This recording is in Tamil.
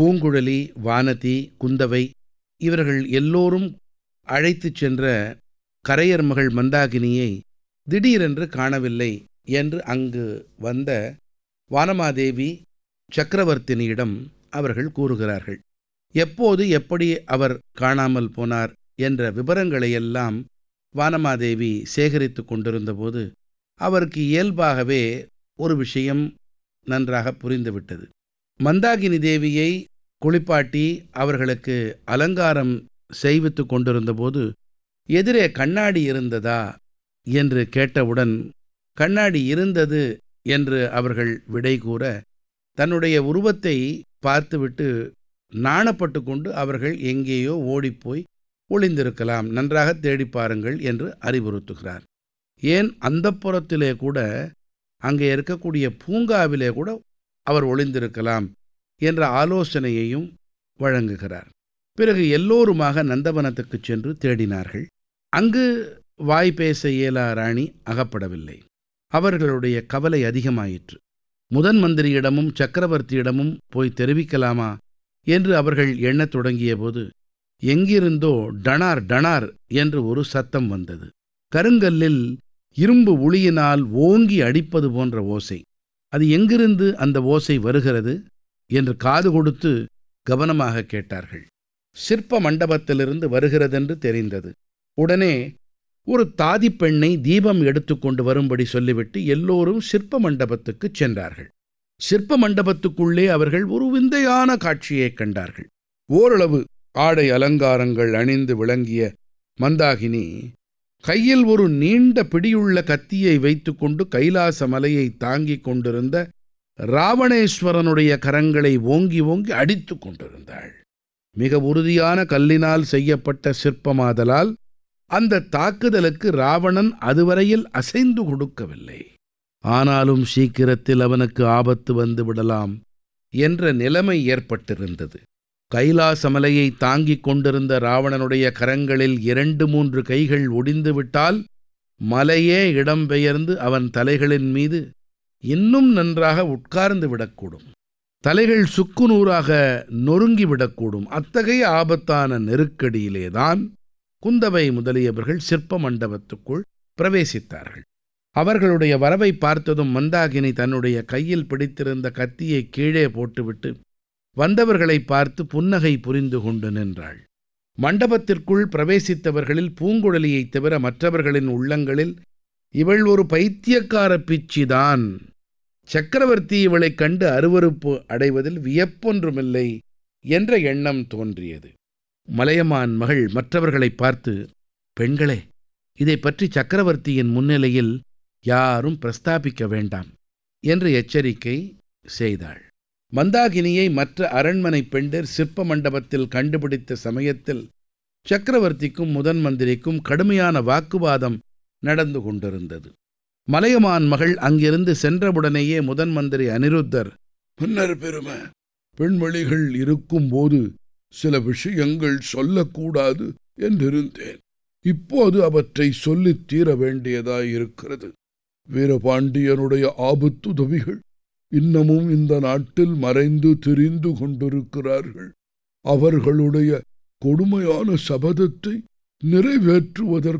பூங்குழலி வானதி குந்தவை இவர்கள் எல்லோரும் அழைத்துச் சென்ற கரையர் மகள் மந்தாகினியை திடீரென்று காணவில்லை என்று அங்கு வந்த வானமாதேவி சக்கரவர்த்தினியிடம் அவர்கள் கூறுகிறார்கள் எப்போது எப்படி அவர் காணாமல் போனார் என்ற விவரங்களையெல்லாம் வானமாதேவி சேகரித்து கொண்டிருந்தபோது அவருக்கு இயல்பாகவே ஒரு விஷயம் நன்றாக புரிந்துவிட்டது மந்தாகினி தேவியை குளிப்பாட்டி அவர்களுக்கு அலங்காரம் செய்வித்து கொண்டிருந்தபோது எதிரே கண்ணாடி இருந்ததா என்று கேட்டவுடன் கண்ணாடி இருந்தது என்று அவர்கள் விடை கூற தன்னுடைய உருவத்தை பார்த்துவிட்டு நாணப்பட்டு கொண்டு அவர்கள் எங்கேயோ ஓடிப்போய் ஒளிந்திருக்கலாம் நன்றாக தேடி பாருங்கள் என்று அறிவுறுத்துகிறார் ஏன் அந்த புறத்திலே கூட அங்கே இருக்கக்கூடிய பூங்காவிலே கூட அவர் ஒளிந்திருக்கலாம் என்ற ஆலோசனையையும் வழங்குகிறார் பிறகு எல்லோருமாக நந்தவனத்துக்கு சென்று தேடினார்கள் அங்கு வாய் பேச இயலா ராணி அகப்படவில்லை அவர்களுடைய கவலை அதிகமாயிற்று முதன் மந்திரியிடமும் சக்கரவர்த்தியிடமும் போய் தெரிவிக்கலாமா என்று அவர்கள் எண்ணத் தொடங்கியபோது எங்கிருந்தோ டனார் டனார் என்று ஒரு சத்தம் வந்தது கருங்கல்லில் இரும்பு உளியினால் ஓங்கி அடிப்பது போன்ற ஓசை அது எங்கிருந்து அந்த ஓசை வருகிறது என்று காது கொடுத்து கவனமாக கேட்டார்கள் சிற்ப மண்டபத்திலிருந்து வருகிறதென்று தெரிந்தது உடனே ஒரு தாதி பெண்ணை தீபம் எடுத்துக்கொண்டு வரும்படி சொல்லிவிட்டு எல்லோரும் சிற்ப மண்டபத்துக்குச் சென்றார்கள் சிற்ப மண்டபத்துக்குள்ளே அவர்கள் ஒரு விந்தையான காட்சியைக் கண்டார்கள் ஓரளவு ஆடை அலங்காரங்கள் அணிந்து விளங்கிய மந்தாகினி கையில் ஒரு நீண்ட பிடியுள்ள கத்தியை வைத்துக்கொண்டு கைலாச மலையை தாங்கிக் கொண்டிருந்த ராவணேஸ்வரனுடைய கரங்களை ஓங்கி ஓங்கி அடித்து கொண்டிருந்தாள் மிக உறுதியான கல்லினால் செய்யப்பட்ட சிற்பமாதலால் அந்த தாக்குதலுக்கு ராவணன் அதுவரையில் அசைந்து கொடுக்கவில்லை ஆனாலும் சீக்கிரத்தில் அவனுக்கு ஆபத்து வந்து விடலாம் என்ற நிலைமை ஏற்பட்டிருந்தது கைலாசமலையை தாங்கிக் கொண்டிருந்த ராவணனுடைய கரங்களில் இரண்டு மூன்று கைகள் ஒடிந்துவிட்டால் மலையே இடம்பெயர்ந்து அவன் தலைகளின் மீது இன்னும் நன்றாக உட்கார்ந்து விடக்கூடும் தலைகள் சுக்குநூறாக நொறுங்கிவிடக்கூடும் அத்தகைய ஆபத்தான நெருக்கடியிலேதான் குந்தவை முதலியவர்கள் சிற்ப மண்டபத்துக்குள் பிரவேசித்தார்கள் அவர்களுடைய வரவை பார்த்ததும் மந்தாகினி தன்னுடைய கையில் பிடித்திருந்த கத்தியை கீழே போட்டுவிட்டு வந்தவர்களை பார்த்து புன்னகை புரிந்து கொண்டு நின்றாள் மண்டபத்திற்குள் பிரவேசித்தவர்களில் பூங்குழலியைத் தவிர மற்றவர்களின் உள்ளங்களில் இவள் ஒரு பைத்தியக்கார பிச்சிதான் சக்கரவர்த்தி இவளைக் கண்டு அருவருப்பு அடைவதில் வியப்பொன்றுமில்லை என்ற எண்ணம் தோன்றியது மலையமான் மகள் மற்றவர்களை பார்த்து பெண்களே இதை பற்றி சக்கரவர்த்தியின் முன்னிலையில் யாரும் பிரஸ்தாபிக்க வேண்டாம் என்று எச்சரிக்கை செய்தாள் மந்தாகினியை மற்ற அரண்மனை பெண்டர் சிற்ப மண்டபத்தில் கண்டுபிடித்த சமயத்தில் சக்கரவர்த்திக்கும் முதன் மந்திரிக்கும் கடுமையான வாக்குவாதம் நடந்து கொண்டிருந்தது மலையமான் மகள் அங்கிருந்து சென்றவுடனேயே முதன் மந்திரி அனிருத்தர் மன்னர் பெருமை பெண்மணிகள் இருக்கும்போது சில விஷயங்கள் சொல்லக்கூடாது என்றிருந்தேன் இப்போது அவற்றை சொல்லித் தீர வேண்டியதாயிருக்கிறது வீரபாண்டியனுடைய ஆபத்துதவிகள் இன்னமும் இந்த நாட்டில் மறைந்து திரிந்து கொண்டிருக்கிறார்கள் அவர்களுடைய கொடுமையான சபதத்தை நிறைவேற்றுவதற்கு